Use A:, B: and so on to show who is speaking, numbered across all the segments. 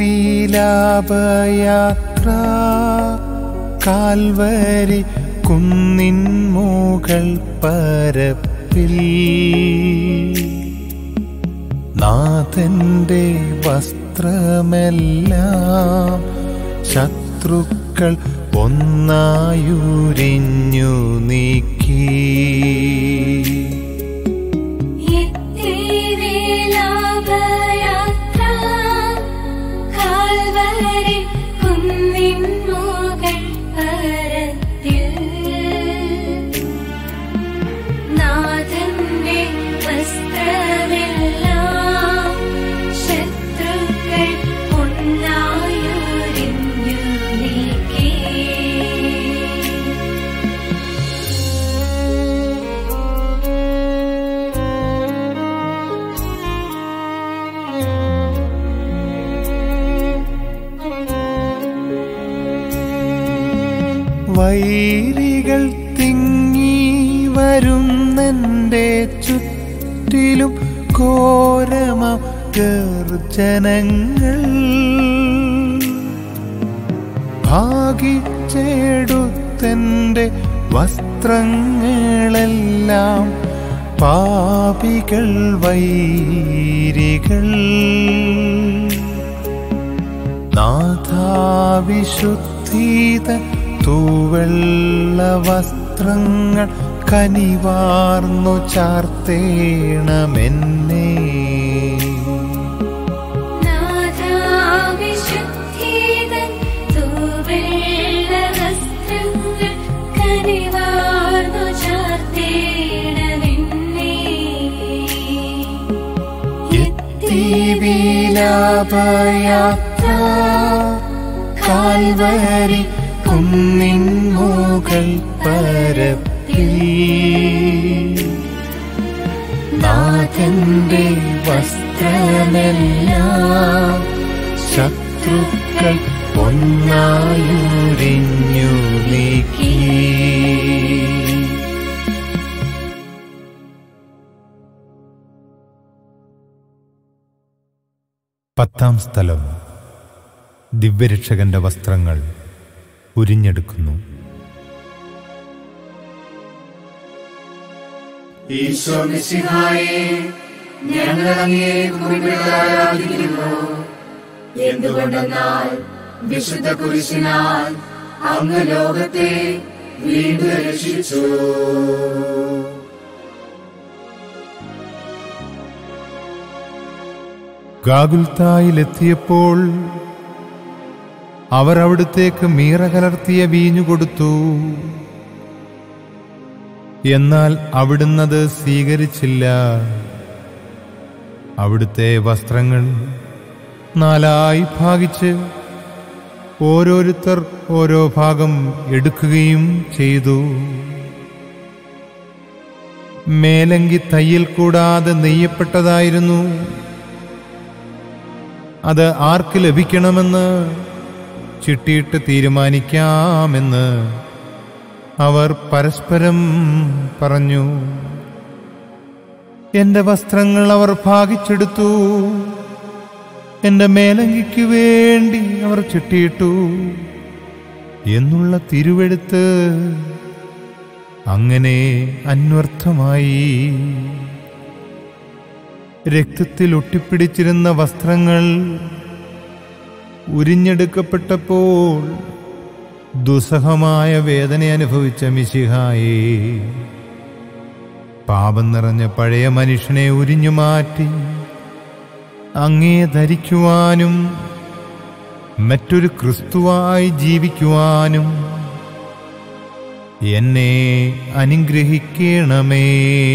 A: വിലാപയാത്ര Calvary കുന്നിൻ മുകൾ പരപ്പിൽ നാഥന്റെ വസ്ത്രമെല്ലാം ശത്രുക്കൾ ഒന്നായുരിഞ്ഞു നീക്കി
B: യാത്ര കാൽവരി കുന്നിൻ മുകൾ പരത്തിൽ നാഥന്റെ വസ്ത്രമെല്ലാം ശത്രുക്കൾ ഒന്നായൊരിഞ്ഞു നീക്കി
A: വൈരികൾ തിങ്ങി വരുന്നെന്റെ ചുറ്റിലും ഘോരമ ഗർജനങ്ങൾ ഭാഗിച്ചെടുത്തെന്റെ വസ്ത്രങ്ങളെല്ലാം പാപികൾ വൈരികൾ നാഥാവിശുദ്ധീത തൂവെള്ള വസ്ത്രങ്ങൾ കനിവാർന്നു ചാർത്തേണമെന്നേ
B: നാഥാവിശുദ്ധീതൻ തൂവെള്ള വസ്ത്രങ്ങൾ കനിവാർന്നു ചാർത്തേണമെന്നേ.
A: എത്തി വിലാപയാത്ര കാൽവരി കുന്നിൻ മുകൾ പരപ്പിൽ നാഥന്റെ വസ്ത്രമെല്ലാം ശത്രുക്കൾ ഒന്നായുരിഞ്ഞു നീക്കി പത്താം സ്ഥലം ദിവ്യരക്ഷകന്റെ വസ്ത്രങ്ങൾ ഉരിഞ്ഞെടുക്കുന്നു
C: ഈശോ മിശിഹായെ ഞങ്ങൾ അങ്ങേ കുറിപ്പിട്ട് ആരാധിക്കുന്നു എന്തുകൊണ്ടെന്നാൽ വിശുദ്ധ കുരിശിനാൽ അങ്ങ് ലോകത്തെ വീണ്ടും രക്ഷിച്ചു
A: ഗാഗുൽത്തായിലെത്തിയപ്പോൾ അവർ അവിടുത്തേക്ക് മീറ കലർത്തിയ വീഞ്ഞു കൊടുത്തു എന്നാൽ അവിടുന്നത് സ്വീകരിച്ചില്ല അവിടുത്തെ വസ്ത്രങ്ങൾ നാലായി ഭാഗിച്ച് ഓരോരുത്തർ ഓരോ ഭാഗം എടുക്കുകയും ചെയ്തു മേലങ്കി തയ്യൽ കൂടാതെ നെയ്യപ്പെട്ടതായിരുന്നു അത് ആർക്ക് ലഭിക്കണമെന്ന് ചിട്ടിയിട്ട് തീരുമാനിക്കാമെന്ന് അവർ പരസ്പരം പറഞ്ഞു എന്റെ വസ്ത്രങ്ങൾ അവർ ഭാഗിച്ചെടുത്തു എന്റെ മേലങ്കിക്ക് വേണ്ടി അവർ ചിട്ടിയിട്ടു എന്നുള്ള തിരുവെടുത്ത് അങ്ങനെ അന്വർത്ഥമായി രക്തത്തിൽ ഒട്ടിപ്പിടിച്ചിരുന്ന വസ്ത്രങ്ങൾ ഉരിഞ്ഞെടുക്കപ്പെട്ടപ്പോൾ ദുസ്സഹമായ വേദന അനുഭവിച്ച മിശിഹായെ പാപം നിറഞ്ഞ പഴയ മനുഷ്യനെ ഉരിഞ്ഞു മാറ്റി അങ്ങേ ധരിക്കുവാനും മറ്റൊരു ക്രിസ്തുവായി ജീവിക്കുവാനും എന്നെ അനുഗ്രഹിക്കണമേ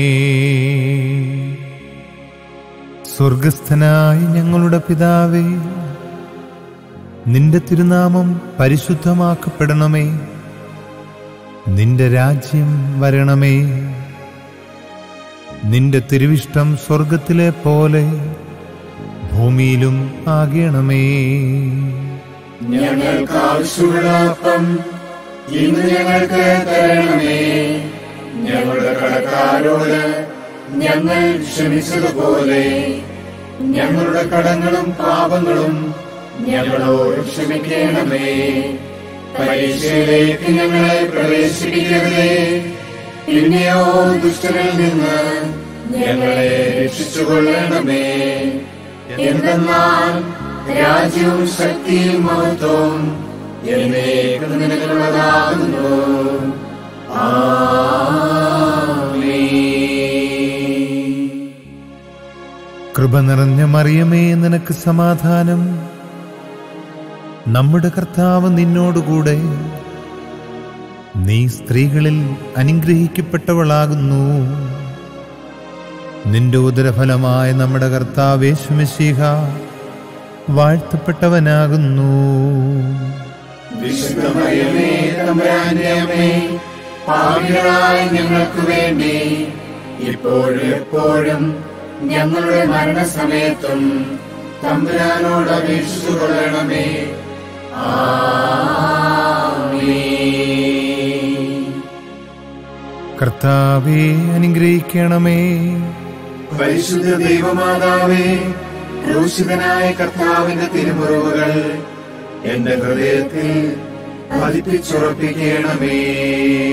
A: സ്വർഗസ്ഥനായ ഞങ്ങളുടെ പിതാവേ നിന്റെ തിരുനാമം പരിശുദ്ധമാക്കപ്പെടണമേ നിന്റെ രാജ്യം വരണമേ നിന്റെ തിരുവിഷ്ടം സ്വർഗത്തിലെ പോലെ ഭൂമിയിലും ആകണമേ
C: ഞങ്ങൾക്ക് ആവശ്യമുള്ള അപ്പം ഇന്ന് ഞങ്ങൾക്ക് തരണമേ ഞങ്ങളുടെ കടക്കാരോട് ഞങ്ങൾ ക്ഷമിച്ചതുപോലെ ഞങ്ങളുടെ കടങ്ങളും പാപങ്ങളും ഞങ്ങളോട് ക്ഷമിക്കണമേ പരീക്ഷയിലേക്ക് ഞങ്ങളെ പ്രവേശിപ്പിക്കരുതേ പിന്നെയോ ദുഷ്ടനിൽ നിന്ന് ഞങ്ങളെ രക്ഷിച്ചുകൊള്ളണമേ എന്തെന്നാൽ രാജ്യവും ശക്തിയും മഹത്വവും എന്നേക്കും നിനക്കുള്ളതാകുന്നു ആമേൻ
A: കൃപ നിറഞ്ഞ മറിയമേ നിനക്ക് സമാധാനം നമ്മുടെ കർത്താവ് നിന്നോടുകൂടെ നീ സ്ത്രീകളിൽ അനുഗ്രഹിക്കപ്പെട്ടവളാകുന്നു നിന്റെ ഉദരഫലമായ നമ്മുടെ കർത്താവേശുമിശിഹ വാഴ്ത്തപ്പെട്ടവനാകുന്നു
C: വിശുദ്ധമയമേ തമ്പുരാന്റെ അമ്മേ പാപികളായ ഞങ്ങൾക്ക് വേണ്ടി ഇപ്പോഴും എപ്പോഴും ഞങ്ങളുടെ മരണസമയത്തും തമ്പുരാനോട് അപേക്ഷിച്ചു കൊള്ളണമേ ആമേൻ.
A: കർത്താവെ അനുഗ്രഹിക്കണമേ
C: പരിശുദ്ധ ദൈവമാതാവേ ക്രൂശിതനായ കർത്താവിന്റെ തിരുമുറിവുകൾ എന്റെ ഹൃദയത്തിൽ പതിപ്പിച്ചുറപ്പിക്കണമേ